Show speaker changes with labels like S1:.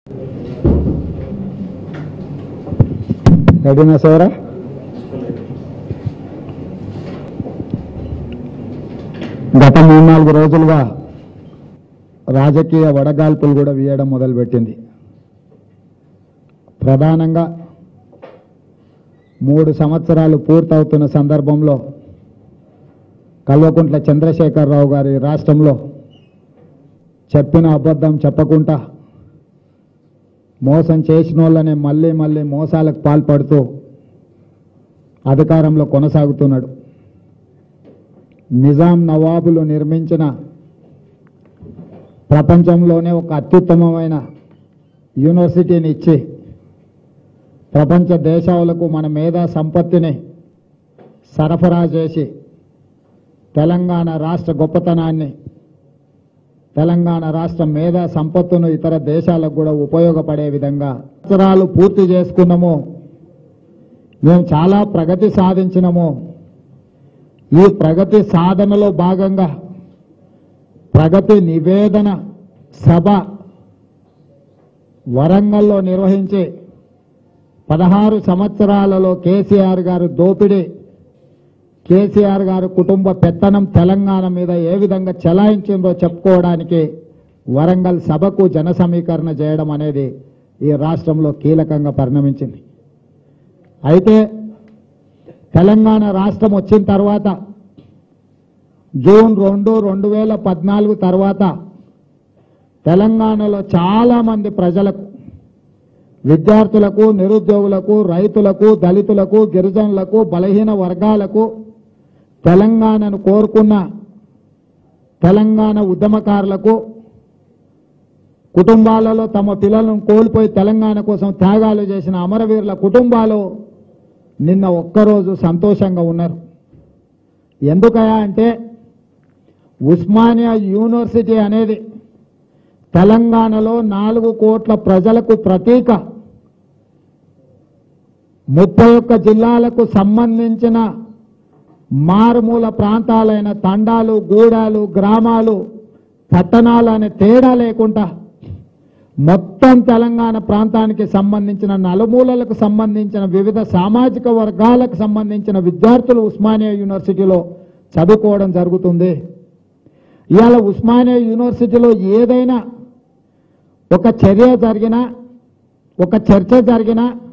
S1: రెడీనా సోరా గత మూడు నాలుగు రోజులుగా రాజకీయ వడగాల్పులు కూడా వీయడం మొదలుపెట్టింది ప్రధానంగా మూడు సంవత్సరాలు పూర్తవుతున్న సందర్భంలో కల్వకుంట్ల చంద్రశేఖరరావు గారి రాష్ట్రంలో చెప్పిన అబద్ధం చెప్పకుండా మోసం చేసిన వాళ్ళనే మళ్ళీ మళ్ళీ మోసాలకు పాల్పడుతూ అధికారంలో కొనసాగుతున్నాడు నిజాం నవాబులు నిర్మించిన ప్రపంచంలోనే ఒక అత్యుత్తమమైన యూనివర్సిటీని ఇచ్చి ప్రపంచ దేశాలకు మన మేధా సంపత్తిని సరఫరా చేసి తెలంగాణ రాష్ట్ర గొప్పతనాన్ని తెలంగాణ రాష్ట్ర మేధా సంపత్తును ఇతర దేశాలకు కూడా ఉపయోగపడే విధంగా సంవత్సరాలు పూర్తి చేసుకున్నాము మేము చాలా ప్రగతి సాధించినము ఈ ప్రగతి సాధనలో భాగంగా ప్రగతి నివేదన సభ వరంగల్లో నిర్వహించి పదహారు సంవత్సరాలలో కేసీఆర్ గారు దోపిడీ కేసీఆర్ గారు కుటుంబ పెత్తనం తెలంగాణ మీద ఏ విధంగా చెలాయించిందో చెప్పుకోవడానికి వరంగల్ సభకు జన సమీకరణ చేయడం అనేది ఈ రాష్ట్రంలో కీలకంగా పరిణమించింది అయితే తెలంగాణ రాష్ట్రం వచ్చిన తర్వాత జూన్ రెండు రెండు వేల పద్నాలుగు తర్వాత తెలంగాణలో చాలామంది ప్రజలకు విద్యార్థులకు నిరుద్యోగులకు రైతులకు దళితులకు గిరిజనులకు బలహీన వర్గాలకు తెలంగాణను కోరుకున్న తెలంగాణ ఉద్యమకారులకు కుటుంబాలలో తమ పిల్లలను కోల్పోయి తెలంగాణ కోసం త్యాగాలు చేసిన అమరవీరుల కుటుంబాలు నిన్న ఒక్కరోజు సంతోషంగా ఉన్నారు ఎందుకయా అంటే ఉస్మానియా యూనివర్సిటీ అనేది తెలంగాణలో నాలుగు కోట్ల ప్రజలకు ప్రతీక ముప్పై ఒక్క జిల్లాలకు సంబంధించిన మారుమూల ప్రాంతాలైన తండాలు గూడాలు గ్రామాలు పట్టణాలు అనే తేడా లేకుండా మొత్తం తెలంగాణ ప్రాంతానికి సంబంధించిన నలుమూలలకు సంబంధించిన వివిధ సామాజిక వర్గాలకు సంబంధించిన విద్యార్థులు ఉస్మానియా యూనివర్సిటీలో చదువుకోవడం జరుగుతుంది ఇవాళ ఉస్మానియా యూనివర్సిటీలో ఏదైనా ఒక చర్య జరిగినా ఒక చర్చ జరిగినా